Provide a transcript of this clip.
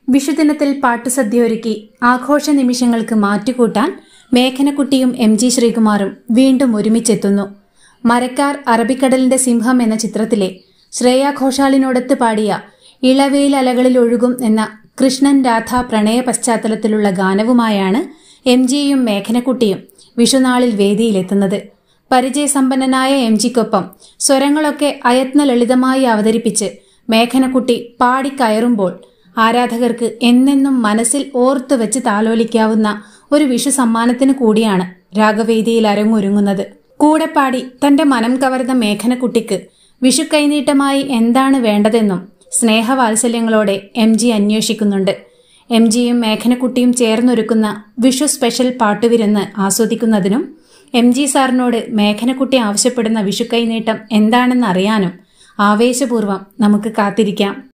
വിഷുദിനത്തിൽ പാട്ടുസദ്യ ഒരുക്കി ആഘോഷ നിമിഷങ്ങൾക്ക് മാറ്റുകൂട്ടാൻ മേഘനക്കുട്ടിയും എം ജി ശ്രീകുമാറും വീണ്ടും ഒരുമിച്ചെത്തുന്നു മരക്കാർ അറബിക്കടലിന്റെ സിംഹം എന്ന ചിത്രത്തിലെ ശ്രേയ ഘോഷാലിനോടൊത്ത് പാടിയ ഇളവേൽ അലകളിൽ ഒഴുകും എന്ന കൃഷ്ണൻ രാധ പ്രണയ പശ്ചാത്തലത്തിലുള്ള ഗാനവുമായാണ് എം ജിയും മേഘനക്കുട്ടിയും വിഷുനാളിൽ വേദിയിലെത്തുന്നത് പരിചയസമ്പന്നനായ എം ജിക്കൊപ്പം സ്വരങ്ങളൊക്കെ അയത്ന ലളിതമായി അവതരിപ്പിച്ച് മേഘനക്കുട്ടി പാടിക്കയറുമ്പോൾ ആരാധകർക്ക് എന്നെന്നും മനസ്സിൽ ഓർത്തു വെച്ച് താലോലിക്കാവുന്ന ഒരു വിഷു സമ്മാനത്തിന് കൂടിയാണ് രാഗവേദിയിൽ അരങ്ങൊരുങ്ങുന്നത് കൂടെ പാടി തന്റെ മനം കവർന്ന മേഘനക്കുട്ടിക്ക് വിഷു കൈനീട്ടമായി എന്താണ് വേണ്ടതെന്നും സ്നേഹവാത്സല്യങ്ങളോടെ എം ജി അന്വേഷിക്കുന്നുണ്ട് എം ജിയും മേഘനക്കുട്ടിയും ചേർന്നൊരുക്കുന്ന വിഷു സ്പെഷ്യൽ പാട്ടുവിരുന്ന് ആസ്വദിക്കുന്നതിനും എം ജി സാറിനോട് മേഘനക്കുട്ടി ആവശ്യപ്പെടുന്ന വിഷു കൈനീട്ടം എന്താണെന്ന് അറിയാനും ആവേശപൂർവ്വം നമുക്ക് കാത്തിരിക്കാം